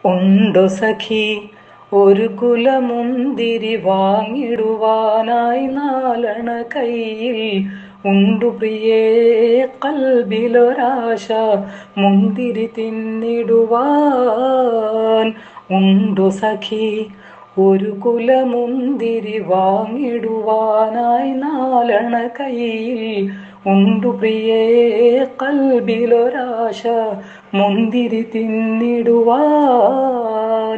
ഉണ്ടു സഖി ഒരു കുലമുന്തിരി വാങ്ങിടുവാനായി നാലണ കയ്യിൽ ഉണ്ടു പ്രിയേ കൽബിലൊരാശ മുന്തിരി തിന്നിടുവാൻ ഉണ്ടു സഖി ഒരു കുലമുന്തിരി വാങ്ങിടുവാനായി നാലണ കയ്യിൽ ഉണ്ടു പ്രിയേ കൽബിലൊരാശ മുന്തിരി തിന്നിടുവാൻ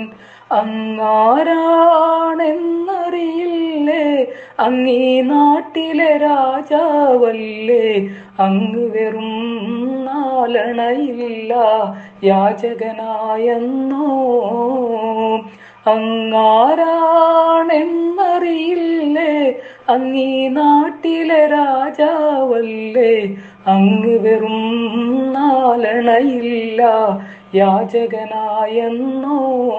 അങ്ങാരാണെന്നറിയില്ലേ അങ്ങീ നാട്ടിലെ രാജാവല്ലേ അങ്ങ് വെറും നാലണയില്ല യാചകനായെന്നോ അങ്ങാരാണെന്നറിയില്ലേ അങ്ങീ നാട്ടിലെ രാജാവല്ലേ അങ്ങ് വെറും നാലണയില്ല യാചകനായെന്നോ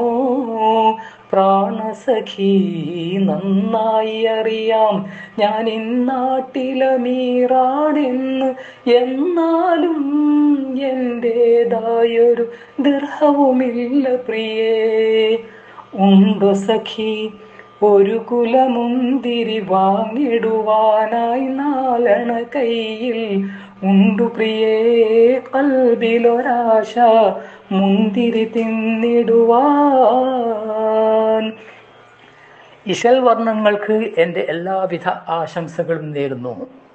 പ്രാണസഖി നന്നായി അറിയാം ഞാൻ ഇന്നാട്ടിലമീറാണെന്ന് എന്നാലും എൻ്റേതായൊരു ദൃഹവുമില്ല പ്രിയേ ഉണ്ടു സഖി ഒരു കുലമുന്തിരി വാങ്ങിടുവാനായി നാലണ കയ്യിൽ ഉണ്ടു പ്രിയേ കൽബിലൊരാശ മുന്തിരി തിന്നിടുവാൻ ഇശൽ വർണ്ണങ്ങൾക്ക് എൻ്റെ എല്ലാവിധ ആശംസകളും നേരുന്നു